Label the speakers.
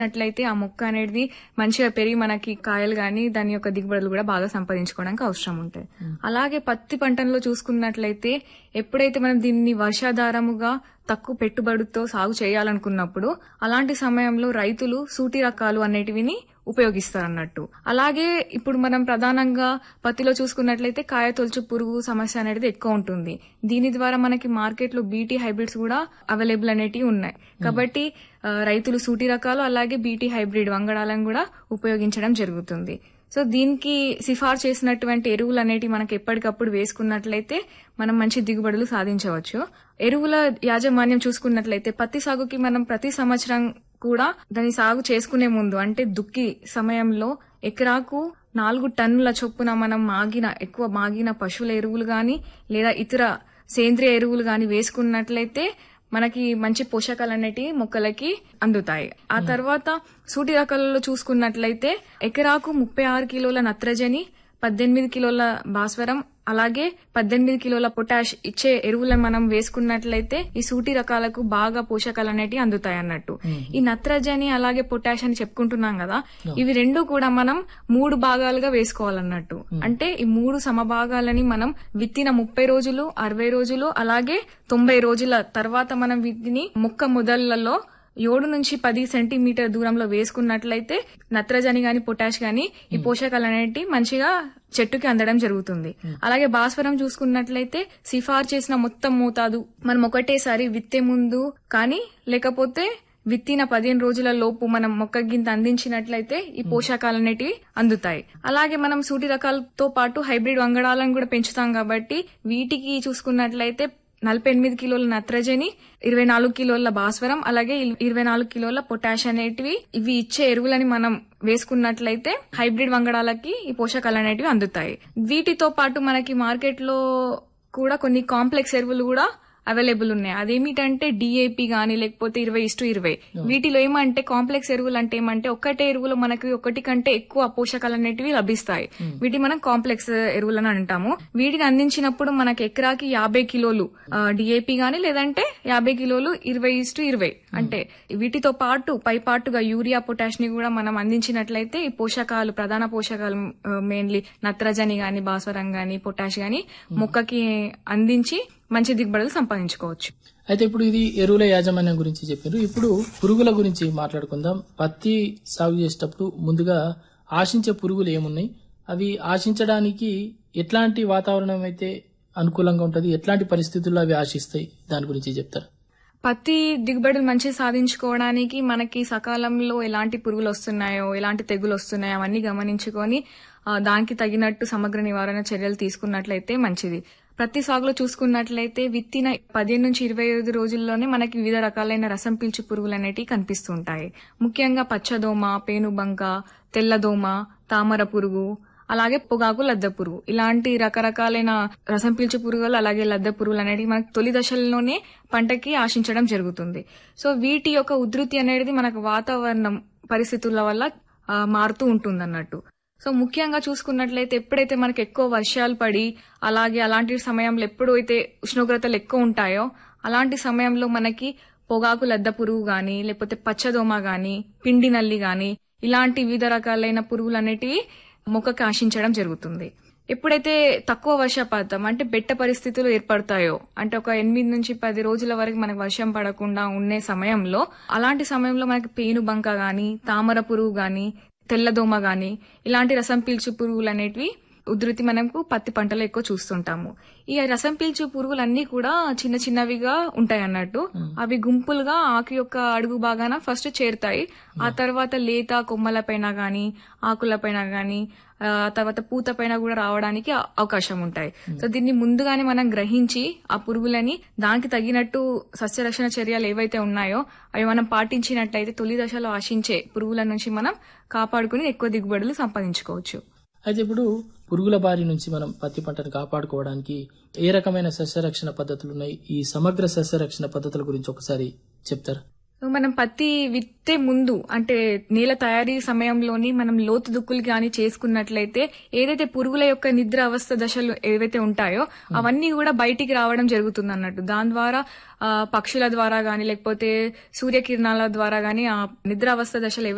Speaker 1: నట్లయితే ఆ మొక్క అనేది మంచిగా పెరిగి మనకి కాయలు గాని దాని యొక్క దిగుబడులు కూడా బాగా సంపాదించుకోవడానికి అవసరం ఉంటాయి అలాగే పత్తి పంటలో చూసుకున్నట్లయితే ఎప్పుడైతే మనం దీన్ని వర్షాధారముగా తక్కువ పెట్టుబడితో సాగు చేయాలనుకున్నప్పుడు అలాంటి సమయంలో రైతులు సూటి రకాలు అనేటివిని ఉపయోగిస్తారు అన్నట్టు అలాగే ఇప్పుడు మనం ప్రధానంగా పత్తిలో చూసుకున్నట్లయితే కాయ తొలుచు పురుగు సమస్య అనేది ఎక్కువ ఉంటుంది దీని ద్వారా మనకి మార్కెట్ లో బీటీ హైబ్రిడ్స్ కూడా అవైలబుల్ అనేటివి ఉన్నాయి కాబట్టి ఆ, రైతులు సూటి రకాలు అలాగే బీటీ హైబ్రిడ్ వంగడాలను కూడా ఉపయోగించడం జరుగుతుంది సో దీనికి సిఫార్సు చేసినటువంటి ఎరువులు అనేటివి మనకి ఎప్పటికప్పుడు వేసుకున్నట్లయితే మనం మంచి దిగుబడులు సాధించవచ్చు ఎరువుల యాజమాన్యం చూసుకున్నట్లయితే పత్తి సాగుకి మనం ప్రతి సంవత్సరం కూడా దాన్ని సాగు చేసుకునే ముందు అంటే దుక్కి సమయంలో ఎకరాకు నాలుగు టన్నుల చొప్పున మనం మాగిన ఎక్కువ మాగిన పశువుల ఎరువులు గాని లేదా ఇతర సేంద్రియ ఎరువులు గాని వేసుకున్నట్లయితే మనకి మంచి పోషకాలు అనేటివి మొక్కలకి అందుతాయి ఆ తర్వాత సూటి రకాలలో చూసుకున్నట్లయితే ఎకరాకు ముప్పై ఆరు కిలోల నత్రజని పద్దెనిమిది కిలోల భాస్వరం అలాగే పద్దెనిమిది కిలోల పొటాష్ ఇచ్చే ఎరువులను మనం వేసుకున్నట్లయితే ఈ సూటి రకాలకు బాగా పోషకాలు అనేటివి అందుతాయి అన్నట్టు ఈ నత్రజని అలాగే పొటాష్ అని చెప్పుకుంటున్నాం కదా ఇవి రెండు కూడా మనం మూడు భాగాలుగా వేసుకోవాలన్నట్టు అంటే ఈ మూడు సమభాగాలని మనం విత్తిన ముప్పై రోజులు అరవై రోజులు అలాగే తొంభై రోజుల తర్వాత మనం వీటిని మొక్క మొదళ్లలో ఏడు నుంచి పది సెంటీమీటర్ దూరంలో వేసుకున్నట్లయితే నత్రజని గాని పొటాష్ గాని ఈ పోషకాలు అనేటి మంచిగా చెట్టుకి అందడం జరుగుతుంది అలాగే భాస్వరం చూసుకున్నట్లయితే సిఫార్ చేసిన మొత్తం మోతాదు మనం ఒకటేసారి విత్తే ముందు కానీ లేకపోతే విత్తిన పదిహేను రోజుల లోపు మనం మొక్క గింత అందించినట్లయితే ఈ పోషకాలు అనేటివి అందుతాయి అలాగే మనం సూటి రకాలతో పాటు హైబ్రిడ్ వంగడాలను కూడా పెంచుతాం కాబట్టి వీటికి చూసుకున్నట్లయితే నలభై ఎనిమిది కిలోల నత్రజని ఇరవై నాలుగు కిలోల భాస్వరం అలాగే ఇరవై నాలుగు కిలోల పొటాష్ అనేటివి ఇవి ఇచ్చే ఎరువులని మనం వేసుకున్నట్లయితే హైబ్రిడ్ వంగడాలకి ఈ పోషకాలు అనేటివి అందుతాయి వీటితో పాటు మనకి మార్కెట్ లో కూడా కొన్ని కాంప్లెక్స్ ఎరువులు కూడా అవైలబుల్ ఉన్నాయి అదేమిటంటే డిఏపి గానీ లేకపోతే ఇరవై ఇస్టు ఇరవై వీటిలో ఏమంటే కాంప్లెక్స్ ఎరువులు అంటే ఏమంటే ఒక్కటే ఎరువులో మనకి ఒకటి కంటే ఎక్కువ పోషకాలు అనేటివి లభిస్తాయి వీటి మనం కాంప్లెక్స్ ఎరువులని అంటాము వీటిని అందించినప్పుడు మనకి ఎకరాకి యాభై కిలోలు డిఏపి గానీ లేదంటే యాభై కిలోలు ఇరవై ఇస్టు ఇరవై అంటే వీటితో పాటు పై పాటుగా యూరియా పొటాష్ ని కూడా మనం అందించినట్లయితే ఈ పోషకాలు ప్రధాన పోషకాలు మెయిన్లీ నత్రజని గాని భాస్వరం గాని పొటాష్ గాని మొక్కకి అందించి మంచి దిగుబడులు సంపాదించుకోవచ్చు
Speaker 2: అయితే ఇప్పుడు ఇది ఎరువుల యాజమాన్యం గురించి చెప్పారు ఇప్పుడు పురుగుల గురించి మాట్లాడుకుందాం పత్తి సాగు చేసేటప్పుడు ముందుగా ఆశించే పురుగులు ఏమున్నాయి అవి ఆశించడానికి ఎట్లాంటి వాతావరణం అయితే అనుకూలంగా ఉంటది ఎట్లాంటి పరిస్థితుల్లో అవి ఆశిస్తాయి దాని గురించి చెప్తారు
Speaker 1: పత్తి దిగుబడులు మంచి సాధించుకోవడానికి మనకి సకాలంలో ఎలాంటి పురుగులు వస్తున్నాయో ఎలాంటి తెగులు వస్తున్నాయో అవన్నీ గమనించుకొని ఆ, దానికి తగినట్టు సమగ్ర నివారణ చర్యలు తీసుకున్నట్లయితే మంచిది ప్రతి సాగులో చూసుకున్నట్లయితే విత్తిన పదిహేను నుంచి ఇరవై ఐదు రోజుల్లోనే మనకి వివిధ రకాలైన రసం పీల్చు పురుగులు అనేటివి కనిపిస్తుంటాయి ముఖ్యంగా పచ్చదోమ పేనుబంక తెల్లదోమ తామర పురుగు అలాగే పొగాకు లద్దె పురుగు ఇలాంటి రకరకాలైన రసం పీల్చు పురుగులు అలాగే లద్దె పురుగులు అనేవి మనకు తొలి దశల్లోనే పంటకి ఆశించడం జరుగుతుంది సో వీటి యొక్క ఉధృతి అనేది మనకు వాతావరణం పరిస్థితుల వల్ల ఆ, మారుతూ ఉంటుంది అన్నట్టు సో ముఖ్యంగా చూసుకున్నట్లయితే ఎప్పుడైతే మనకి ఎక్కువ వర్షాలు పడి అలాగే అలాంటి సమయంలో ఎప్పుడైతే ఉష్ణోగ్రతలు ఎక్కువ ఉంటాయో అలాంటి సమయంలో మనకి పొగాకు లద్ద పురుగు గాని లేకపోతే పచ్చదోమ గాని పిండి నల్లి గాని ఇలాంటి వివిధ రకాలైన పురుగులు అనేటివి మొక్కకి ఆశించడం జరుగుతుంది ఎప్పుడైతే తక్కువ వర్షపాతం అంటే బెట్ట పరిస్థితులు ఏర్పడతాయో అంటే ఒక ఎనిమిది నుంచి పది రోజుల వరకు మనకు వర్షం పడకుండా ఉండే సమయంలో అలాంటి సమయంలో మనకి పేను బంక గాని తామర పురుగు గాని తెల్లదోమ గాని ఇలాంటి రసం పీల్చు పురుగులు అనేటివి ఉధృతి మనకు పత్తి పంటలో ఎక్కువ చూస్తుంటాము ఈ రసం పీల్చు పురుగులన్నీ కూడా చిన్న చిన్నవిగా ఉంటాయి అన్నట్టు అవి గుంపులుగా ఆకు యొక్క అడుగు భాగాన ఫస్ట్ చేరుతాయి ఆ తర్వాత లేత కొమ్మల పైన గాని ఆకుల పైన గాని ఆ తర్వాత పూత పైన కూడా రావడానికి అ- అవకాశం ఉంటాయి సో దీన్ని ముందుగానే మనం గ్రహించి ఆ పురుగులని దానికి తగినట్టు సస్యరక్షణ చర్యలు ఏవైతే ఉన్నాయో అవి మనం పాటించినట్లయితే తొలి దశలో ఆశించే పురుగుల నుంచి మనం కాపాడుకుని ఎక్కువ దిగుబడులు సంపాదించుకోవచ్చు
Speaker 2: అయితే ఇప్పుడు పురుగుల బారి నుంచి మనం పత్తి పంటను కాపాడుకోవడానికి ఏ రకమైన సస్యరక్షణ పద్ధతులు ఉన్నాయి ఈ సమగ్ర సస్యరక్షణ పద్ధతుల గురించి ఒకసారి చెప్తారు
Speaker 1: సో మనం పత్తి విత్తే ముందు అంటే నేల తయారీ సమయంలోని మనం లోతు దుక్కులు గాని చేసుకున్నట్లయితే ఏదైతే పురుగుల యొక్క నిద్ర అవస్థ దశలు ఏవైతే ఉంటాయో అవన్నీ కూడా బయటికి రావడం జరుగుతుంది అన్నట్టు దాని ద్వారా ఆ, పక్షుల ద్వారా గాని లేకపోతే సూర్యకిరణాల ద్వారా గాని ఆ నిద్ర అవస్థ దశలు ఏవైతే